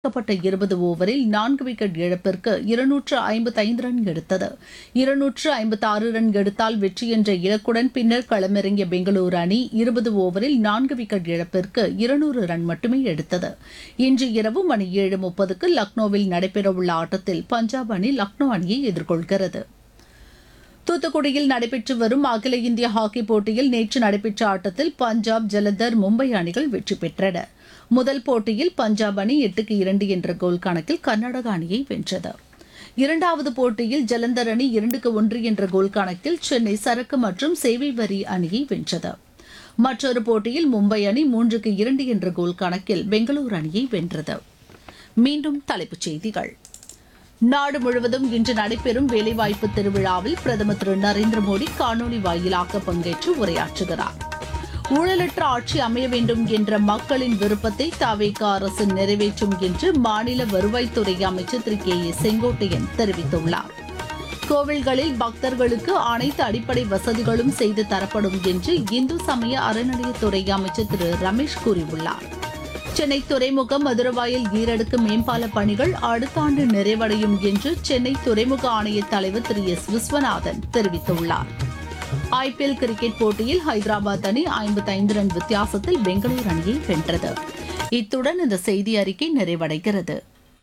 ப்பட்ட இருபது ஓவரில் நான்கு விக்கெட் இழப்பிற்கு இருநூற்று ஐம்பத்தைந்து ரன் எடுத்தது இருநூற்று ஐம்பத்தாறு ரன் எடுத்தால் வெற்றி என்ற இலக்குடன் பின்னர் களமிறங்கிய பெங்களூரு அணி இருபது ஓவரில் நான்கு விக்கெட் இழப்பிற்கு இருநூறு ரன் மட்டுமே எடுத்தது இன்று இரவு மணி ஏழு முப்பதுக்கு லக்னோவில் நடைபெறவுள்ள ஆட்டத்தில் பஞ்சாப் அணி லக்னோ அணியை எதிர்கொள்கிறது தூத்துக்குடியில் நடைபெற்று வரும் அகில இந்திய ஹாக்கி போட்டியில் நேற்று நடைபெற்ற ஆட்டத்தில் பஞ்சாப் ஜலந்தர் மும்பை அணிகள் வெற்றி பெற்றன முதல் போட்டியில் பஞ்சாப் அணி எட்டுக்கு இரண்டு என்ற கோல் கணக்கில் கர்நாடக அணியை வென்றது இரண்டாவது போட்டியில் ஜலந்தர் அணி இரண்டுக்கு ஒன்று என்ற கோல் கணக்கில் சென்னை சரக்கு மற்றும் சேவை வரி அணியை வென்றது மற்றொரு போட்டியில் மும்பை அணி மூன்றுக்கு இரண்டு என்ற கோல் கணக்கில் பெங்களூரு அணியை வென்றது மீண்டும் தலைப்புச் செய்திகள் நாடு முழுவதும் இன்று நடைபெறும் வேலைவாய்ப்பு திருவிழாவில் பிரதமர் திரு நரேந்திர மோடி காணொலி வாயிலாக பங்கேற்று உரையாற்றுகிறார் ஊழலற்ற ஆட்சி அமைய வேண்டும் என்ற மக்களின் விருப்பத்தை தவேக அரசு நிறைவேற்றும் என்று மாநில வருவாய்த்துறை அமைச்சர் திரு கே ஏ செங்கோட்டையன் தெரிவித்துள்ளார் கோவில்களில் பக்தர்களுக்கு அனைத்து அடிப்படை வசதிகளும் செய்து தரப்படும் என்று இந்து சமய அறநிலையத்துறை அமைச்சர் திரு ரமேஷ் கூறியுள்ளார் சென்னை துறைமுகம் மதுரவாயல் ஈரடுக்கு மேம்பால பணிகள் அடுத்த ஆண்டு நிறைவடையும் என்று சென்னை துறைமுக ஆணைய தலைவர் திரு எஸ் விஸ்வநாதன் தெரிவித்துள்ளார் ஐபிஎல் கிரிக்கெட் போட்டியில் ஹைதராபாத் அணி ஐம்பத்தைந்து ரன் வித்தியாசத்தில் பெங்களூரு அணியை வென்றது இத்துடன் இந்த செய்தி அறிக்கை நிறைவடைகிறது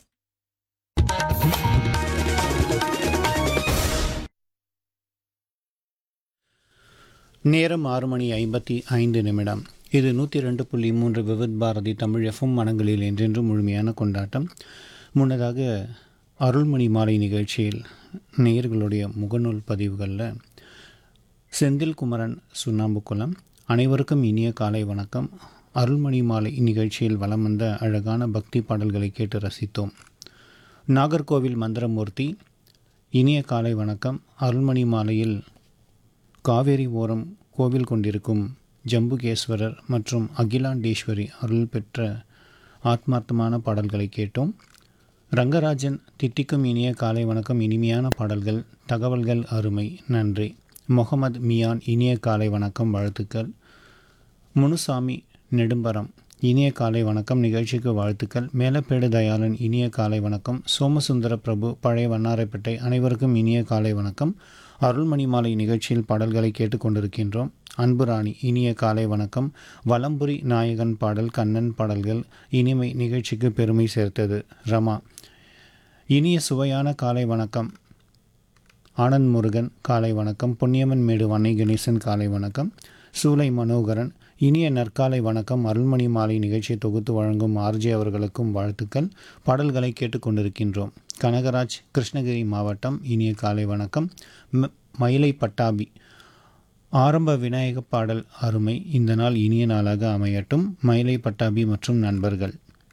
நேரம் ஆறு மணி ஐம்பத்தி ஐந்து நிமிடம் இது நூற்றி ரெண்டு புள்ளி மூன்று விவித் பாரதி தமிழ் எஃப்எம் மனங்களில் என்றென்றும் முழுமையான கொண்டாட்டம் முன்னதாக அருள்மணி மாலை நிகழ்ச்சியில் நேயர்களுடைய முகநூல் பதிவுகளில் செந்தில் குமரன் சுண்ணாம்புக்குளம் அனைவருக்கும் இனிய காலை வணக்கம் அருள்மணி மாலை நிகழ்ச்சியில் வலம் வந்த அழகான பக்தி பாடல்களை கேட்டு ரசித்தோம் நாகர்கோவில் மந்திரமூர்த்தி இனிய காலை வணக்கம் அருள்மணி மாலையில் காவேரி ஓரம் கோவில் கொண்டிருக்கும் ஜம்புகேஸ்வரர் மற்றும் அகிலாண்டேஸ்வரி அருள் பெற்ற ஆத்மார்த்தமான பாடல்களை கேட்டோம் ரங்கராஜன் திட்டிக்கும் இனிய காலை வணக்கம் இனிமையான பாடல்கள் தகவல்கள் அருமை நன்றி முகமது மியான் இனிய காலை வணக்கம் வாழ்த்துக்கள் முனுசாமி நெடும்பரம் இனிய காலை வணக்கம் நிகழ்ச்சிக்கு வாழ்த்துக்கள் மேலப்பேடு தயாளன் இனிய காலை வணக்கம் சோமசுந்தர பிரபு பழைய வண்ணாரைப்பேட்டை அனைவருக்கும் இனிய காலை வணக்கம் அருள்மணி மாலை நிகழ்ச்சியில் பாடல்களை கேட்டுக்கொண்டிருக்கின்றோம் அன்புராணி இனிய காலை வணக்கம் வலம்புரி நாயகன் பாடல் கண்ணன் பாடல்கள் இனிமை நிகழ்ச்சிக்கு பெருமை சேர்த்தது ரமா இனிய சுவையான காலை வணக்கம் ஆனந்த் முருகன் காலை வணக்கம் பொன்னியம்மன் மேடு வன்னை கணேசன் காலை வணக்கம் சூலை மனோகரன் இனிய நற்காலை வணக்கம் அருள்மணி மாலை நிகழ்ச்சியை தொகுத்து வழங்கும் ஆர்ஜே அவர்களுக்கும் வாழ்த்துக்கள் பாடல்களை கேட்டுக்கொண்டிருக்கின்றோம் கனகராஜ் கிருஷ்ணகிரி மாவட்டம் இனிய காலை வணக்கம் ம- மயிலை பட்டாபி ஆரம்ப விநாயக பாடல் அருமை இந்த நாள் இனிய நாளாக அமையட்டும் மயிலை பட்டாபி மற்றும் நண்பர்கள்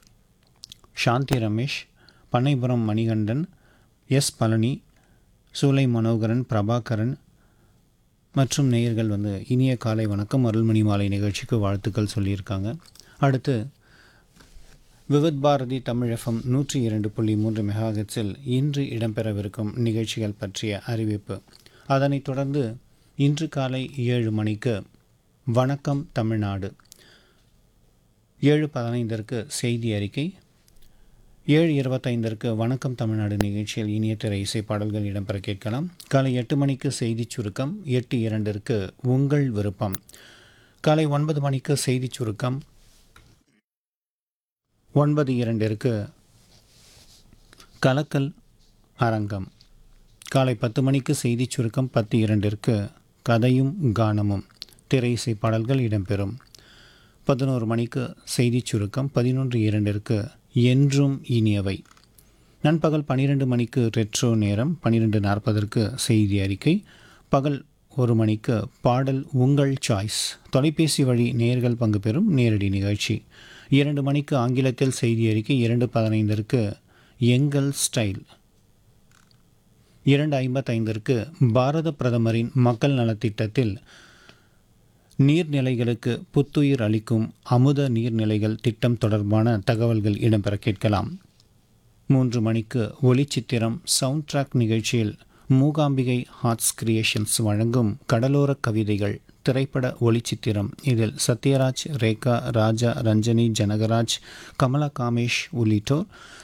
சாந்தி ரமேஷ் பண்ணைபுரம் மணிகண்டன் எஸ் பழனி சூலை மனோகரன் பிரபாகரன் மற்றும் நேயர்கள் வந்து இனிய காலை வணக்கம் அருள்மணி மாலை நிகழ்ச்சிக்கு வாழ்த்துக்கள் சொல்லியிருக்காங்க அடுத்து விவித் பாரதி தமிழ் எஃப்எம் நூற்றி இரண்டு புள்ளி மூன்று மெகாஹெட்ஸில் இன்று இடம்பெறவிருக்கும் நிகழ்ச்சிகள் பற்றிய அறிவிப்பு அதனைத் தொடர்ந்து இன்று காலை ஏழு மணிக்கு வணக்கம் தமிழ்நாடு ஏழு பதினைந்திற்கு செய்தி அறிக்கை ஏழு இருபத்தைந்திற்கு வணக்கம் தமிழ்நாடு நிகழ்ச்சியில் இனிய திரை இசை பாடல்கள் இடம்பெற கேட்கலாம் காலை எட்டு மணிக்கு செய்திச் சுருக்கம் எட்டு இரண்டிற்கு உங்கள் விருப்பம் காலை ஒன்பது மணிக்கு செய்திச் சுருக்கம் ஒன்பது இரண்டிற்கு கலக்கல் அரங்கம் காலை பத்து மணிக்கு செய்திச் சுருக்கம் பத்து இரண்டிற்கு கதையும் கானமும் திரை இசை பாடல்கள் இடம்பெறும் பதினோரு மணிக்கு செய்திச் சுருக்கம் பதினொன்று இரண்டிற்கு என்றும் இனியவை நண்பகல் பன்னிரெண்டு மணிக்கு ரெட்ரோ நேரம் பன்னிரெண்டு நாற்பதற்கு செய்தி அறிக்கை பகல் ஒரு மணிக்கு பாடல் உங்கள் சாய்ஸ் தொலைபேசி வழி நேர்கள் பங்கு பெறும் நேரடி நிகழ்ச்சி இரண்டு மணிக்கு ஆங்கிலத்தில் செய்தி அறிக்கை இரண்டு பதினைந்திற்கு எங்கள் ஸ்டைல் இரண்டு ஐம்பத்தைந்திற்கு பாரத பிரதமரின் மக்கள் நலத்திட்டத்தில் நீர்நிலைகளுக்கு புத்துயிர் அளிக்கும் அமுத நீர்நிலைகள் திட்டம் தொடர்பான தகவல்கள் இடம்பெற கேட்கலாம் மூன்று மணிக்கு ஒளிச்சித்திரம் சவுண்ட் ட்ராக் நிகழ்ச்சியில் மூகாம்பிகை ஹார்ட்ஸ் கிரியேஷன்ஸ் வழங்கும் கடலோர கவிதைகள் திரைப்பட ஒளிச்சித்திரம் இதில் சத்யராஜ் ரேகா ராஜா ரஞ்சனி ஜனகராஜ் கமலா காமேஷ் உள்ளிட்டோர்